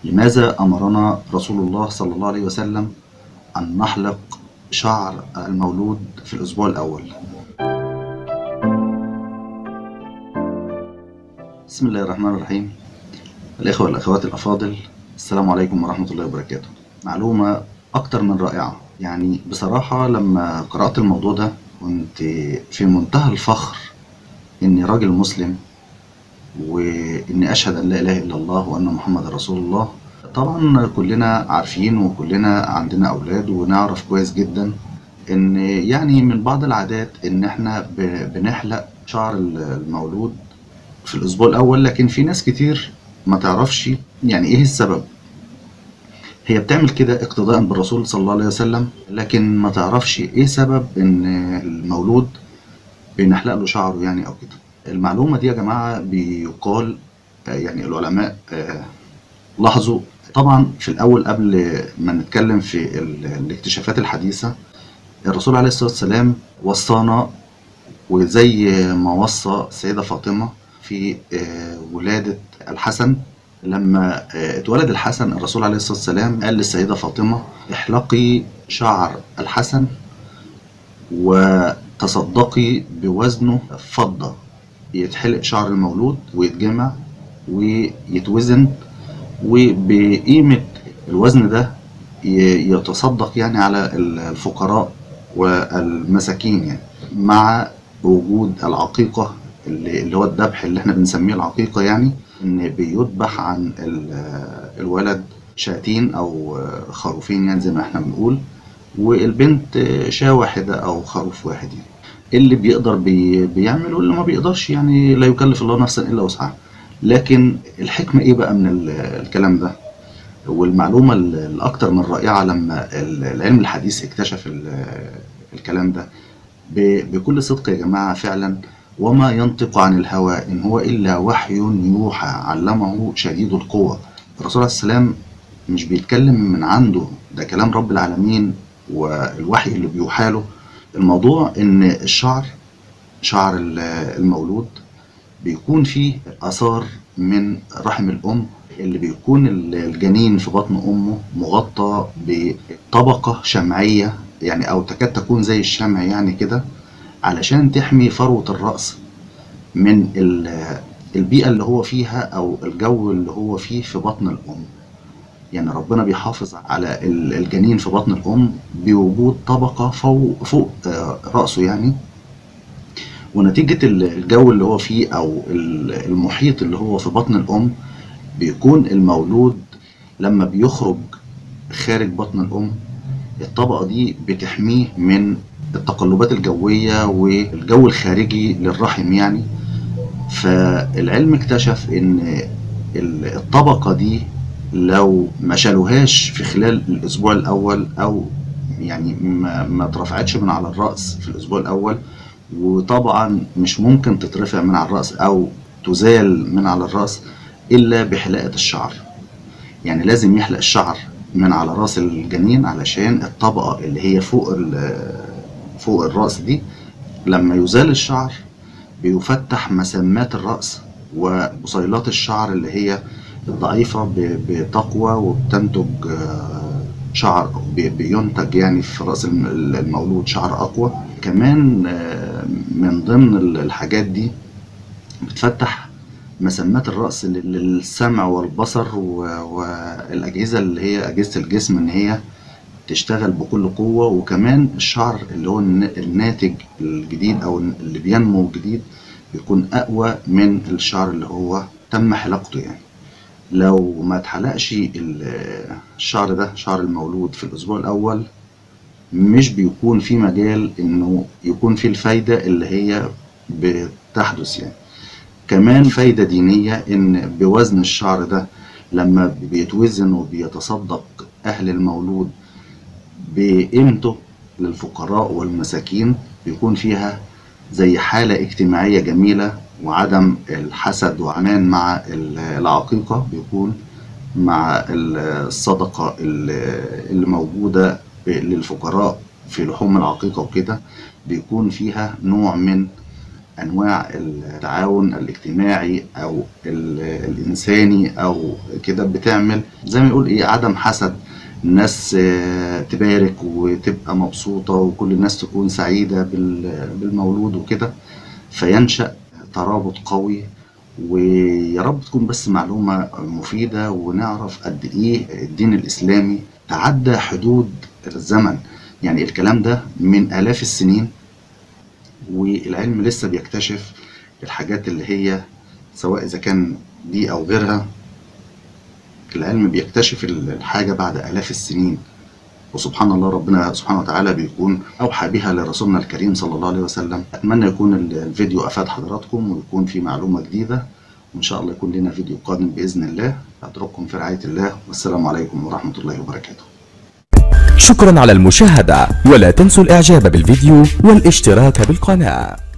لماذا أمرنا رسول الله صلى الله عليه وسلم أن نحلق شعر المولود في الأسبوع الأول بسم الله الرحمن الرحيم الإخوة والأخوات الأفاضل السلام عليكم ورحمة الله وبركاته معلومة أكتر من رائعة يعني بصراحة لما قرأت الموضوع ده كنت في منتهى الفخر إني راجل مسلم وإني أشهد أن لا إله إلا الله وأن محمد رسول الله طبعا كلنا عارفين وكلنا عندنا أولاد ونعرف كويس جدا إن يعني من بعض العادات إن إحنا ب- بنحلق شعر المولود في الأسبوع الأول لكن في ناس كتير ما تعرفش يعني إيه السبب هي بتعمل كده اقتداء بالرسول صلى الله عليه وسلم لكن ما تعرفش ايه سبب ان المولود بنحلق له شعره يعني او كده المعلومة دي يا جماعة بيقال آه، يعني العلماء آه، لاحظوا طبعا في الاول قبل ما نتكلم في ال- الاكتشافات الحديثة الرسول عليه الصلاة والسلام وصانا وزي ما وصى السيدة فاطمة في آه، ولادة الحسن لما آه، اتولد الحسن الرسول عليه الصلاة والسلام قال للسيدة فاطمة احلقي شعر الحسن وتصدقي بوزنه فضة يتحلق شعر المولود ويتجمع ويتوزن وبقيمة الوزن ده ي- يتصدق يعني على الفقراء والمساكين يعني مع وجود العقيقة اللي اللي هو الذبح اللي احنا بنسميه العقيقة يعني ان بيذبح عن ال- الولد شاتين او خروفين يعني زي ما احنا بنقول والبنت شاة واحدة او خروف واحد يعني اللي بيقدر بي بيعمل واللي ما بيقدرش يعني لا يكلف الله نفسا الا وسعها لكن الحكمة ايه بقى من ال- الكلام ده والمعلومة ال- الأكثر من رائعة لما ال- العلم الحديث اكتشف ال- الكلام ده ب- بكل صدق يا جماعة فعلا وما ينطق عن الهوى إن هو إلا وحي يوحى علمه شديد القوة الرسول عليه السلام مش بيتكلم من عنده ده كلام رب العالمين والوحي اللي بيوحاله الموضوع إن الشعر شعر ال- المولود بيكون فيه آثار من رحم الأم اللي بيكون ال- الجنين في بطن أمه مغطى بطبقة شمعية يعني أو تكاد تكون زي الشمع يعني كده علشان تحمي فروة الرأس من ال- البيئة اللي هو فيها أو الجو اللي هو فيه في بطن الأم يعني ربنا بيحافظ على ال- الجنين في بطن الأم بوجود طبقة فوق, فوق آه، رأسه يعني ونتيجة ال- الجو اللي هو فيه أو ال- المحيط اللي هو في بطن الأم بيكون المولود لما بيخرج خارج بطن الأم الطبقة دي بتحميه من التقلبات الجوية والجو الخارجي للرحم يعني فالعلم اكتشف ان ال- الطبقة دي لو ما شالوهاش في خلال الاسبوع الاول او يعني ما, ما اترفعتش من على الرأس في الاسبوع الاول وطبعا مش ممكن تترفع من على الرأس او تزال من على الرأس الا بحلاقة الشعر يعني لازم يحلق الشعر من على راس الجنين علشان الطبقة اللي هي فوق ال- فوق الرأس دي لما يزال الشعر بيفتح مسامات الرأس وبصيلات الشعر اللي هي الضعيفة ب- بتقوى وبتنتج آه، شعر بي- بينتج يعني في رأس الم- المولود شعر أقوى كمان آه، من ضمن ال- الحاجات دي بتفتح مسامات الرأس لل- للسمع والبصر و- والأجهزة اللي هي أجهزة الجسم إن هي تشتغل بكل قوة وكمان الشعر اللي هو الن- الناتج الجديد أو اللي بينمو جديد بيكون أقوى من الشعر اللي هو تم حلاقته يعني لو ما اتحلقش ال- الشعر ده شعر المولود في الأسبوع الأول مش بيكون في مجال إنه يكون في الفايدة اللي هي بتحدث يعني كمان فايدة دينية إن بوزن الشعر ده لما بيتوزن وبيتصدق أهل المولود بقيمته للفقراء والمساكين بيكون فيها زي حالة اجتماعية جميلة وعدم الحسد وعنان مع ال- العقيقة بيكون مع ال- الصدقة اللي اللي موجودة ب- للفقراء في لحوم العقيقة وكده بيكون فيها نوع من انواع التعاون الاجتماعي او ال- الانساني او كده بتعمل زي ما يقول ايه عدم حسد الناس آه، تبارك وتبقى مبسوطة وكل الناس تكون سعيدة بال- بالمولود وكده فينشأ ترابط قوي ويا رب تكون بس معلومة مفيدة ونعرف قد إيه الدين الإسلامي تعدى حدود الزمن يعني الكلام ده من آلاف السنين والعلم لسه بيكتشف الحاجات اللي هي سواء إذا كان دي أو غيرها العلم بيكتشف الحاجة بعد آلاف السنين وسبحان الله ربنا سبحانه وتعالى بيكون أوحى بها لرسولنا الكريم صلى الله عليه وسلم أتمنى يكون ال- الفيديو أفاد حضراتكم ويكون في معلومة جديدة وإن شاء الله يكون لنا فيديو قادم بإذن الله أترككم في رعاية الله والسلام عليكم ورحمة الله وبركاته شكرا على المشاهدة ولا تنسوا الاعجاب بالفيديو والاشتراك بالقناة